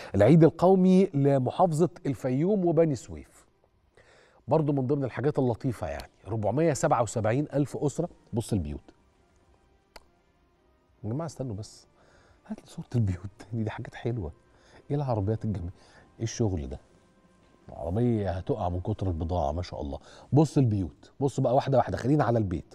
العيد القومي لمحافظة الفيوم وبني سويف برضو من ضمن الحاجات اللطيفة يعني 477 ألف أسرة بص البيوت يا جماعة استنوا بس هات لي صورة البيوت دي, دي حاجات حلوة ايه العربيات الجميلة ايه الشغل ده العربية هتقع من كتر البضاعة ما شاء الله بص البيوت بص بقى واحدة واحدة خلينا على البيت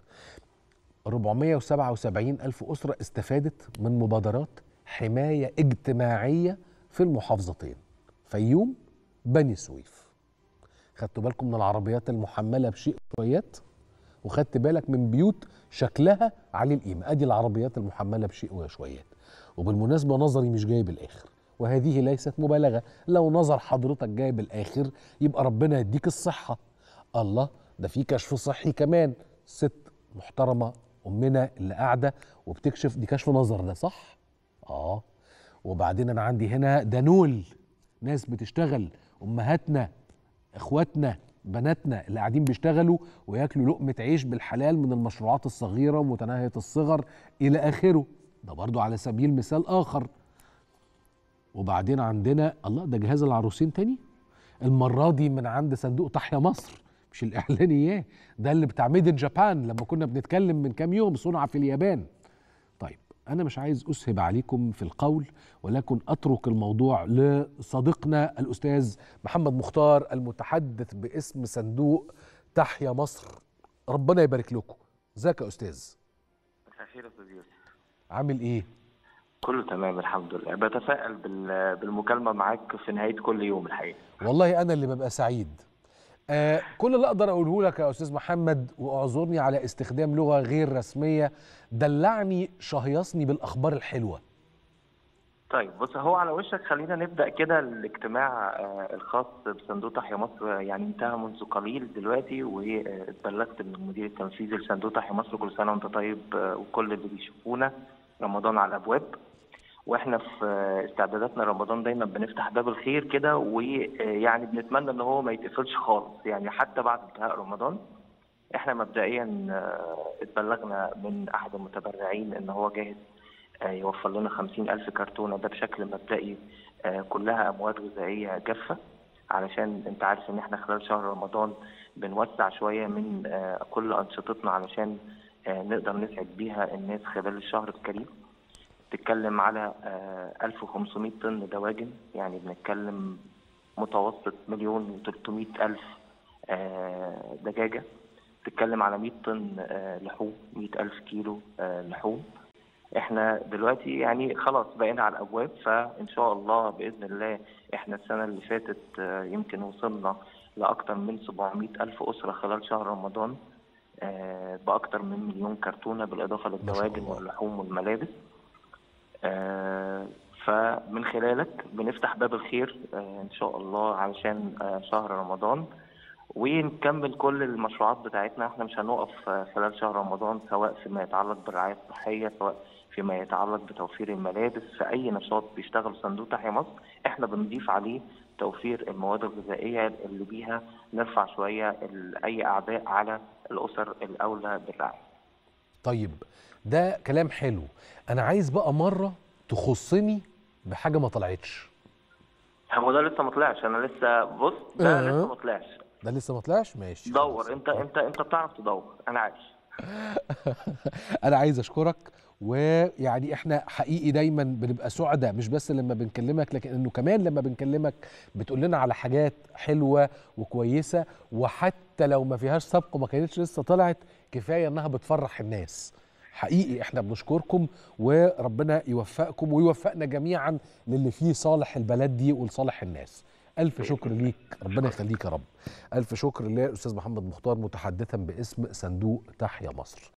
477 ألف أسرة استفادت من مبادرات حماية اجتماعية في المحافظتين فيوم بني سويف خدتوا بالكم من العربيات المحملة بشيء شويات وخدت بالك من بيوت شكلها عليه القيمة ادي العربيات المحملة بشيء وشويات وبالمناسبة نظري مش جايب الآخر وهذه ليست مبالغة لو نظر حضرتك جايب الآخر يبقى ربنا يديك الصحة الله ده في كشف صحي كمان ست محترمة أمنا اللي قاعدة وبتكشف دي كشف نظر ده صح؟ آه وبعدين أنا عندي هنا دانول ناس بتشتغل أمهاتنا إخواتنا بناتنا اللي قاعدين بيشتغلوا وياكلوا لقمة عيش بالحلال من المشروعات الصغيرة ومتناهية الصغر إلى آخره ده برضو على سبيل مثال آخر وبعدين عندنا الله ده جهاز العروسين تاني المرة دي من عند صندوق تحيا مصر مش الإعلاني إياه ده اللي بتاع ميد ان جابان لما كنا بنتكلم من كام يوم صنع في اليابان طيب أنا مش عايز أسهب عليكم في القول ولكن أترك الموضوع لصديقنا الأستاذ محمد مختار المتحدث باسم صندوق تحيا مصر ربنا يبارك لكم ازيك يا أستاذ مساء الخير يا استاذ يوسف عامل إيه كله تمام الحمد لله بتفائل بال- بالمكالمه معاك في نهايه كل يوم الحقيقه والله أنا اللي ببقى سعيد آه كل اللي أقدر أقوله لك يا أستاذ محمد وأعذرني على استخدام لغة غير رسمية دلعني شهيصني بالأخبار الحلوة طيب بص هو على وشك خلينا نبدا كده الاجتماع آه، الخاص بصندوق تحيا مصر آه، يعني انتهى منذ قليل دلوقتي واتبلغت من المدير التنفيذي لصندوق تحيا مصر كل سنه وانت طيب آه، وكل اللي بيشوفونا رمضان على الابواب واحنا في آه، استعداداتنا رمضان دايما بنفتح باب الخير كده ويعني بنتمنى ان هو ما يتقفلش خالص يعني حتى بعد انتهاء رمضان احنا مبدئيا آه، اتبلغنا من احد المتبرعين ان هو جاهز آه، يوفر لنا خمسين ألف كرتونة ده بشكل مبدئي آه، كلها أموال غذائية جافة علشان أنت عارف إن إحنا خلال شهر رمضان بنوسع شوية من آه، كل أنشطتنا علشان آه، نقدر نسعد بيها الناس خلال الشهر الكريم بتتكلم على آه، 1500 طن دواجن يعني بنتكلم متوسط مليون و300 ألف آه، دجاجة بتتكلم على 100 طن آه، لحوم 100 ألف كيلو آه، لحوم احنا دلوقتي يعني خلاص بقينا على الابواب فان شاء الله باذن الله احنا السنه اللي فاتت آه، يمكن وصلنا لاكثر من 700 الف اسره خلال شهر رمضان آه، باكثر من مليون كرتونه بالاضافه للدواجن الله. واللحوم والملابس آه، فمن خلالك بنفتح باب الخير آه، ان شاء الله علشان آه، شهر رمضان ونكمل كل المشروعات بتاعتنا احنا مش هنقف آه، خلال شهر رمضان سواء فيما يتعلق بالرعايه الصحيه سواء فيما يتعلق بتوفير الملابس في اي نشاط بيشتغل صندوق تحيا مصر احنا بنضيف عليه توفير المواد الغذائيه اللي بيها نرفع شويه ال- اي اعباء على الاسر الاولى بالرعايه طيب ده كلام حلو انا عايز بقى مره تخصني بحاجه ما طلعتش هو ده لسه ما طلعش انا لسه بص ده آه. لسه ما طلعش ده لسه ما طلعش ماشي دور خلاص. انت انت انت بتعرف تدور انا عارف انا عايز اشكرك ويعني احنا حقيقي دايما بنبقى سعداء مش بس لما بنكلمك لكن انه كمان لما بنكلمك بتقول لنا على حاجات حلوه وكويسه وحتى لو ما فيهاش سبق وما كانتش لسه طلعت كفايه انها بتفرح الناس حقيقي احنا بنشكركم وربنا يوفقكم ويوفقنا جميعا للي فيه صالح البلد دي ولصالح الناس الف شكر ليك ربنا يخليك يا رب الف شكر للاستاذ محمد مختار متحدثا باسم صندوق تحيا مصر